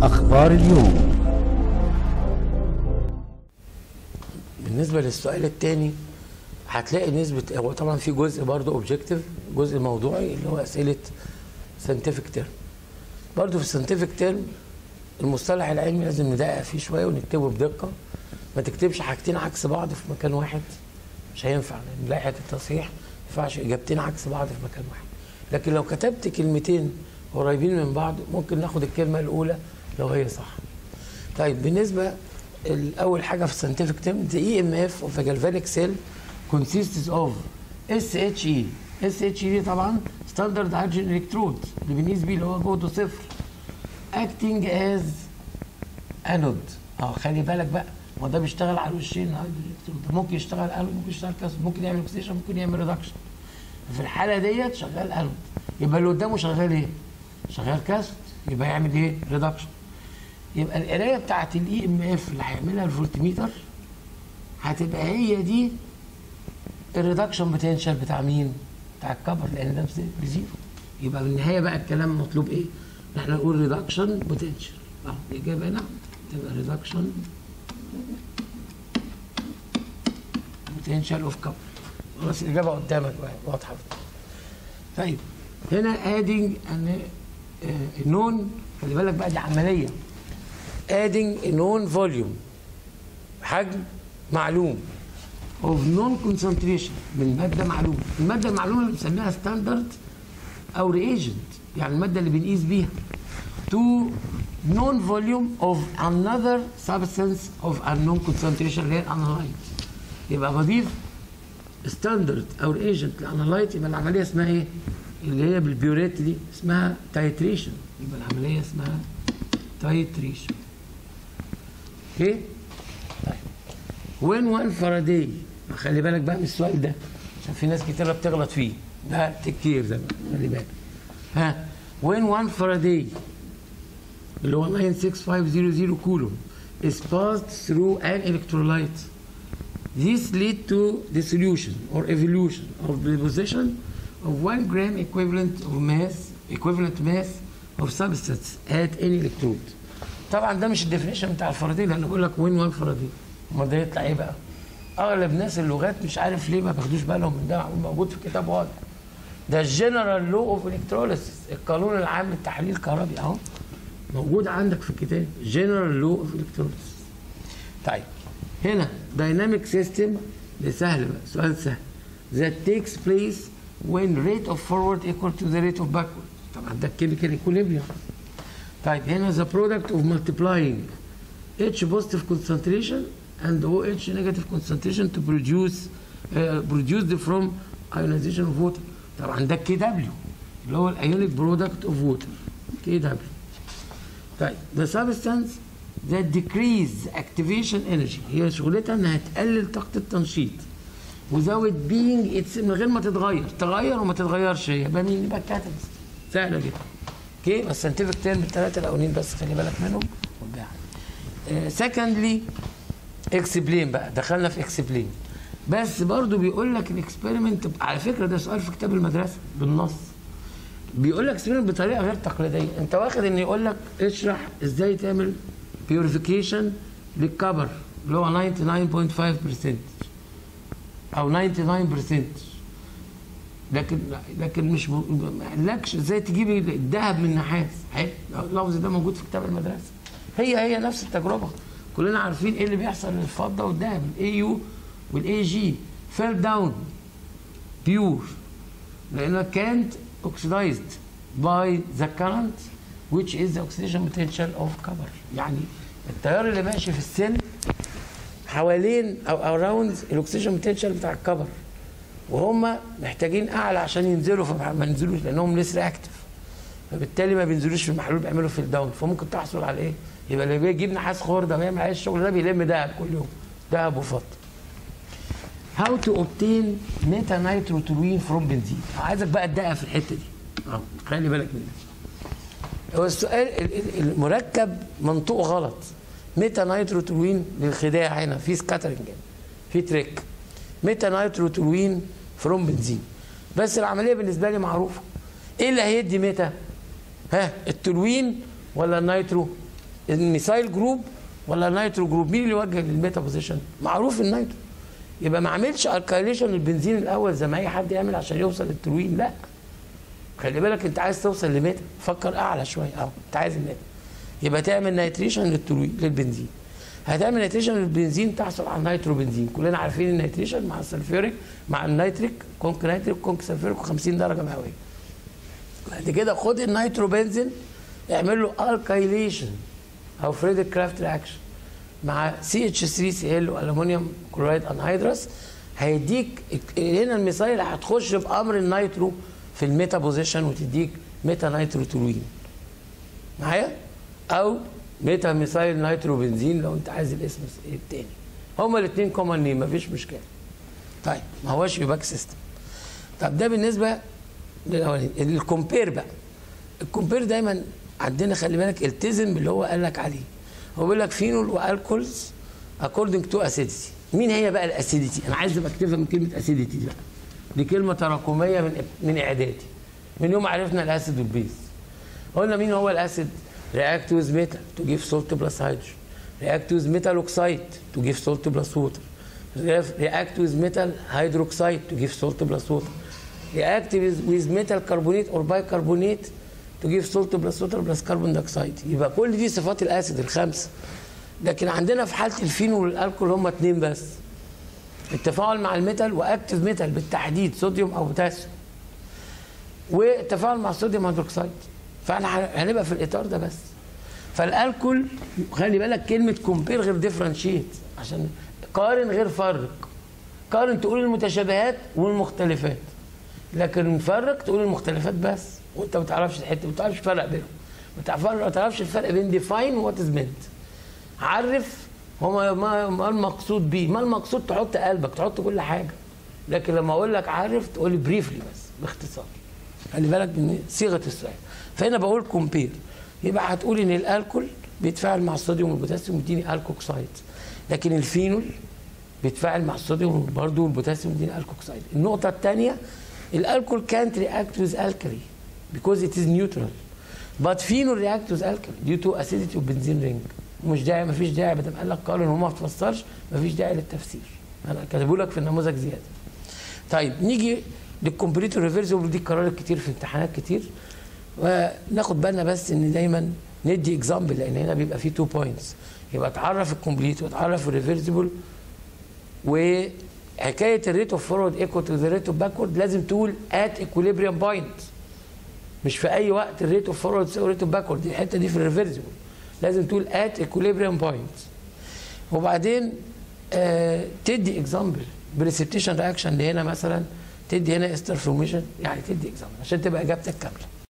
أخبار اليوم بالنسبه للسؤال الثاني هتلاقي نسبه هو طبعا في جزء برضه اوبجكتيف جزء موضوعي اللي هو اسئله ساينتفك تيرم برضه في الساينتفك تيرم المصطلح العلمي لازم ندقق فيه شويه ونكتبه بدقه ما تكتبش حاجتين عكس بعض في مكان واحد مش هينفع لان لائحه التصحيح ما ينفعش اجابتين عكس بعض في مكان واحد لكن لو كتبت كلمتين قريبين من بعض ممكن ناخد الكلمه الاولى لو هي صح طيب بالنسبه الاول حاجه في الساينتفك تيرم the EMF of a galvanic cell consists of SHE SHE دي طبعا ستاندرد هيدروجين الكترود اللي بنقيس بيه اللي هو جهده صفر acting as anode اه خلي بالك بقى ما ده بيشتغل على الوشين الهيدروجين الكترود ده ممكن يشتغل انود ممكن يشتغل كاسود ممكن يعمل اوكسيديشن ممكن يعمل ريدكشن في الحاله ديت شغال انود يبقى اللي قدامه شغال ايه؟ شغال كاسود يبقى يعمل ايه؟ ريدكشن يبقى القرايه بتاعت الاي ام اف اللي هيعملها الفولتميتر هتبقى هي دي الريدكشن بوتنشال بتاع مين؟ بتاع الكبر لان ده بزيرو يبقى بالنهايه بقى الكلام مطلوب ايه؟ ان احنا نقول ريدكشن بوتنشال اه الاجابه هنا تبقى ريدكشن بوتنشال اوف كبر خلاص الاجابه قدامك بقى واضحه طيب هنا ادنج ان نون خلي بالك بقى دي عمليه adding a known volume حجم معلوم of non concentration من ماده معلومه الماده المعلومه اللي بنسميها ستاندرد او ريجنت يعني الماده اللي بنقيس بيها to known volume of another substance of unknown concentration اللي هي الانالايت يبقى بضيف ستاندرد او ريجنت لانالايت يبقى العمليه اسمها ايه؟ اللي هي بالبيوريت دي اسمها تايتريشن يبقى العمليه اسمها تايتريشن اوكي طيب وين وان فاراداي خلي بالك بقى من السؤال ده عشان في ناس كتير بتغلط فيه ده تكير ده بقى خلي بالك ها وين وان فاراداي اللي هو 96500 كولوم is passed through an electrolyte this lead to dissolution or evolution of the position of 1 gram equivalent of mass equivalent mass of substance at any electrode طبعا ده مش الديفينيشن بتاع الفرضيه لان بقول لك وين وان فرضيه امال ده يطلع ايه بقى؟ اغلب ناس اللغات مش عارف ليه ما بياخدوش بالهم من ده موجود في الكتاب واضح ده الجنرال لو اوف الكتروليسيس القانون العام للتحليل الكهربي اهو موجود عندك في الكتاب جنرال لو اوف الكتروليسيس طيب هنا دايناميك سيستم ده سهل بقى سؤال سهل that takes place when rate of forward equal to the rate of backward طبعا ده الكيميكال equilibrium طيب هنا the product of multiplying H positive concentration and OH negative concentration to produce uh, produced from ionization of water طبعا ده كي دبليو اللي هو الايونيك برودكت اوف ووتر كي دبليو طيب the substance that decrease activation energy هي شغلتها انها تقلل طاقه التنشيط without being it's من غير ما تتغير تغير وما تتغيرش هي يبقى مين يبقى الكاتاليست سهله جدا اوكي بس ساينتفك تيرم الثلاثه الاولين بس خلي بالك منهم وبتاع سكندلي اكسبلين بقى دخلنا في اكسبلين بس برضو بيقول لك الاكسبيرمنت على فكره ده سؤال في كتاب المدرسه بالنص بيقول لك اكسبيرمنت بطريقه غير تقليديه انت واخد ان يقول لك اشرح ازاي تعمل بيوريفيكيشن للكبر اللي هو 99.5% او 99% لكن لكن مش ما قالكش ازاي تجيب الذهب من النحاس اللفظ ده موجود في كتاب المدرسه هي هي نفس التجربه كلنا عارفين ايه اللي بيحصل للفضه والذهب الاي يو والاي جي فيل داون بيور لانها كانت اوكسيدايزد باي ذا كارنت which is the oxidation potential of copper يعني التيار اللي ماشي في السن حوالين او اراوند الاكسجين بوتنشال بتاع الكبر وهم محتاجين اعلى عشان ينزلوا فما ينزلوش لانهم ليس رياكتيف فبالتالي ما بينزلوش في المحلول بيعملوا في الداون فممكن تحصل على ايه؟ يبقى اللي بيجيب نحاس خرده ويعمل عليه الشغل ده بيلم دهب كل يوم دهب وفضه. هاو تو اوبتين ميتا نيتروتولوين فروم بنزين عايزك بقى تدقق في الحته دي اه خلي بالك منها هو السؤال المركب منطوق غلط ميتا نيتروتولوين للخداع هنا في سكاترنج في تريك ميتا نيتروتولوين فروم بنزين بس العمليه بالنسبه لي معروفه ايه اللي هيدي ميتا ها التولوين ولا النيترو الميثايل جروب ولا النيترو جروب مين اللي يوجه للميتا بوزيشن معروف النيترو يبقى ما عملش الكايليشن البنزين الاول زي ما اي حد يعمل عشان يوصل للتروين لا خلي بالك انت عايز توصل لميتا فكر اعلى شويه اهو انت عايز الميتا يبقى تعمل نيتريشن للتروين للبنزين هتعمل نيتريشن للبنزين تحصل على النيترو بنزين كلنا عارفين النيتريشن مع السلفيوريك مع النيتريك كونك نيتريك كونك سلفيوريك و50 درجه مئويه بعد كده خد النيترو بنزين اعمل له الكايليشن او فريدريك كرافت رياكشن مع سي اتش 3 سي ال والومنيوم كلورايد انهيدرس هيديك هنا الميثايل هتخش بامر النيترو في الميتا بوزيشن وتديك ميتا نيترو تولوين معايا او ميتا ميثايل نيترو بنزين لو انت عايز الاسم التاني هما الاثنين كومن نيم مفيش مشكله طيب ما هوش باك سيستم طب ده بالنسبه للاولاني الكومبير بقى الكومبير دايما عندنا خلي بالك التزم باللي هو قال لك عليه هو بيقول لك فينول والكولز اكوردنج تو اسيديتي مين هي بقى الاسيديتي انا عايز ابقى اكتبها من كلمه اسيديتي دي بقى دي كلمه تراكميه من من اعدادي من يوم عرفنا الاسيد والبيز قلنا مين هو الاسيد react with metal to give salt plus hydrogen react with metal oxide to give salt plus water react with metal hydroxide to give salt plus water react with, with metal carbonate or bicarbonate to give salt plus water plus carbon dioxide يبقى كل دي صفات الاسيد الخمسه لكن عندنا في حاله الفينول والالكول هم اتنين بس التفاعل مع الميتال واكتف ميتال بالتحديد صوديوم او بوتاسيوم والتفاعل مع الصوديوم هيدروكسيد فاحنا هنبقى في الاطار ده بس فالالكول خلي بالك كلمه كومبير غير ديفرنشيت عشان قارن غير فرق قارن تقول المتشابهات والمختلفات لكن فرق تقول المختلفات بس وانت ما تعرفش الحته ما تعرفش الفرق بينهم ما تعرفش ما تعرفش الفرق بين ديفاين وات از مينت عرف هو ما, ما المقصود بيه ما المقصود تحط قلبك تحط كل حاجه لكن لما اقول لك عارف تقول لي بريفلي بس باختصار خلي بالك من صيغه السؤال فهنا بقول كومبير يبقى هتقول ان الالكول بيتفاعل مع الصوديوم والبوتاسيوم يديني الكوكسايد لكن الفينول بيتفاعل مع الصوديوم برضه والبوتاسيوم يديني الكوكسايد النقطه الثانيه الالكول كانت رياكت ويز الكالي because it is neutral but phenol react with alkali due to acidity of benzene ring مش داعي مفيش داعي بدل قال لك قالوا ان هو ما تفسرش مفيش داعي للتفسير انا كاتبه لك في النموذج زياده طيب نيجي للكمبريتور ريفرسبل دي اتكررت كتير في امتحانات كتير وناخد بالنا بس ان دايما ندي اكزامبل لان هنا بيبقى فيه تو بوينتس يبقى تعرف الكومبليت وتعرف الريفرسبل وحكايه الريت اوف فورورد ايكو تو ذا ريت اوف باكورد لازم تقول ات ايكوليبريم بوينت مش في اي وقت الريت اوف فورورد تساوي ريت اوف باكورد الحته دي في الريفرسبل لازم تقول ات ايكوليبريم بوينت وبعدين آه تدي اكزامبل بريسبتيشن رياكشن اللي هنا مثلا تدي هنا استر فورميشن يعني تدي اكزامبل عشان تبقى اجابتك كامله